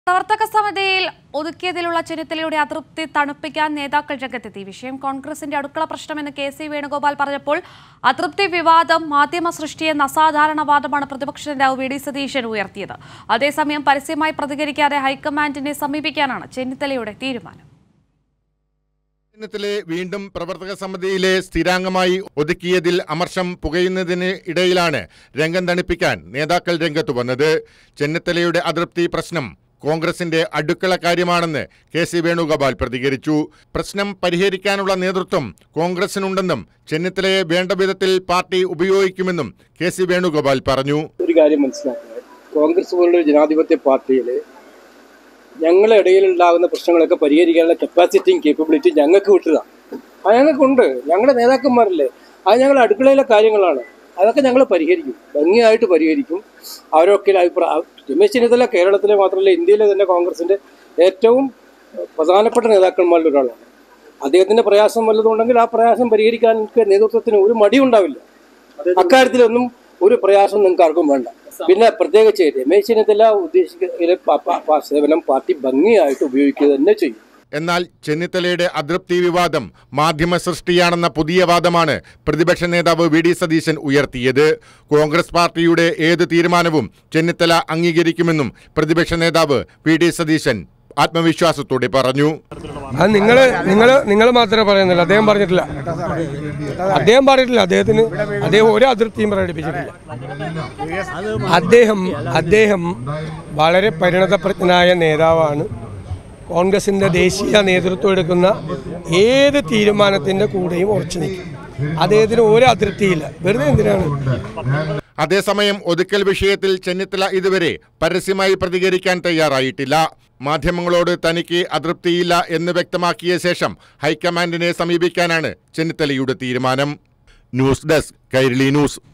പ്രവർത്തക സമിതിയിൽ ഒതുക്കിയതിലുള്ള ചെന്നിത്തലയുടെ അതൃപ്തി തണുപ്പിക്കാൻ നേതാക്കൾ രംഗത്തെത്തി വിഷയം കോൺഗ്രസിന്റെ അടുക്കള പ്രശ്നമെന്ന് കെ സി വേണുഗോപാൽ പറഞ്ഞപ്പോൾ അതൃപ്തി വിവാദം മാധ്യമ സൃഷ്ടിയെന്ന അസാധാരണ വാദമാണ് പ്രതിപക്ഷ നേതാവ് വി ഡി സതീശൻ ഉയർത്തിയത് അതേസമയം പരസ്യമായി പ്രതികരിക്കാതെ ഹൈക്കമാൻഡിനെ സമീപിക്കാനാണ് ചെന്നിത്തലയുടെ തീരുമാനം ത്തിലെ വീണ്ടും പ്രവർത്തക സമിതിയിലെ സ്ഥിരാംഗമായി ഒതുക്കിയതിൽ അമർഷം പുകയുന്നതിന് ഇടയിലാണ് രംഗം തണുപ്പിക്കാൻ നേതാക്കൾ രംഗത്തു വന്നത് ചെന്നിത്തലയുടെ അതൃപ്തി പ്രശ്നം കോൺഗ്രസിന്റെ അടുക്കള കാര്യമാണെന്ന് കെ സി വേണുഗോപാൽ പ്രതികരിച്ചു പ്രശ്നം പരിഹരിക്കാനുള്ള നേതൃത്വം കോൺഗ്രസിനുണ്ടെന്നും ചെന്നിത്തലയെ വേണ്ട വിധത്തിൽ പാർട്ടി ഉപയോഗിക്കുമെന്നും കെ സി വേണുഗോപാൽ പറഞ്ഞു ഒരു കാര്യം മനസ്സിലാക്കുക കോൺഗ്രസ് പോലുള്ള ഒരു ജനാധിപത്യ പാർട്ടിയിൽ ഞങ്ങളുടെ ഇടയിലുണ്ടാകുന്ന പ്രശ്നങ്ങളൊക്കെ പരിഹരിക്കാനുള്ള കപ്പാസിറ്റിയും കേപ്പബിലിറ്റിയും ഞങ്ങൾക്ക് വിട്ടതാണ് അത് ഞങ്ങൾക്കുണ്ട് ഞങ്ങളുടെ നേതാക്കന്മാരല്ലേ അത് ഞങ്ങളുടെ അടുക്കളയിലെ കാര്യങ്ങളാണ് അതൊക്കെ ഞങ്ങൾ പരിഹരിക്കും ഭംഗിയായിട്ട് പരിഹരിക്കും അവരൊക്കെ അഭിപ്രായം രമേശ് ചെന്നിത്തല കേരളത്തിലെ മാത്രമല്ല ഇന്ത്യയിലെ തന്നെ കോൺഗ്രസിന്റെ ഏറ്റവും പ്രധാനപ്പെട്ട നേതാക്കന്മാരിൽ ഒരാളാണ് അദ്ദേഹത്തിന്റെ പ്രയാസം വല്ലതുണ്ടെങ്കിൽ ആ പ്രയാസം പരിഹരിക്കാൻ എനിക്ക് നേതൃത്വത്തിന് ഒരു മടിയുണ്ടാവില്ല അക്കാര്യത്തിലൊന്നും ഒരു പ്രയാസം നിങ്ങൾക്ക് ആർക്കും വേണ്ട പിന്നെ പ്രത്യേകിച്ച് രമേശ് ചെന്നിത്തല ഉദ്ദേശിക്കുന്ന പ- പ- പ- സേവനം പാർട്ടി ഭംഗിയായിട്ട് ഉപയോഗിക്കുക തന്നെ ചെയ്യും എന്നാൽ ചെന്നിത്തലയുടെ അതൃപ്തി വിവാദം മാധ്യമ സൃഷ്ടിയാണെന്ന പുതിയ വാദമാണ് പ്രതിപക്ഷ നേതാവ് വി ഡി സതീശൻ ഉയർത്തിയത് കോൺഗ്രസ് പാർട്ടിയുടെ ഏത് തീരുമാനവും ചെന്നിത്തല അംഗീകരിക്കുമെന്നും പ്രതിപക്ഷ നേതാവ് വി ഡി സതീശൻ ആത്മവിശ്വാസത്തോടെ പറഞ്ഞു അത് നിങ്ങൾ നിങ്ങൾ നിങ്ങൾ മാത്രമേ പറയുന്നില്ല അദ്ദേഹം പറഞ്ഞിട്ടില്ല അദ്ദേഹം പറഞ്ഞിട്ടില്ല അദ്ദേഹത്തിന് അദ്ദേഹം ഒരു അതൃപ്തിയും പ്രകടിപ്പിച്ചിട്ടില്ല അദ്ദേഹം അദ്ദേഹം വളരെ പരിണതപ്രജ്ഞനായ നേതാവാണ് കോൺഗ്രസിൻ്റെ ദേശീയ നേതൃത്വം എടുക്കുന്ന ഏത് തീരുമാനത്തിൻ്റെ കൂടെയും ഉറച്ചു നിൽക്കും അദ്ദേഹത്തിന് ഒരു അതൃപ്തിയില്ല വെറുതെ എന്തിനാണ് അതേസമയം ഒതുക്കൽ വിഷയത്തിൽ ചെന്നിത്തല ഇതുവരെ പരസ്യമായി പ്രതികരിക്കാൻ തയ്യാറായിട്ടില്ല മാധ്യമങ്ങളോട് തനിക്ക് അതൃപ്തിയില്ല എന്ന് വ്യക്തമാക്കിയ ശേഷം ഹൈക്കമാൻഡിനെ സമീപിക്കാനാണ് ചെന്നിത്തലയുടെ തീരുമാനം ന്യൂസ് ഡെസ്ക് കൈരളി ന്യൂസ്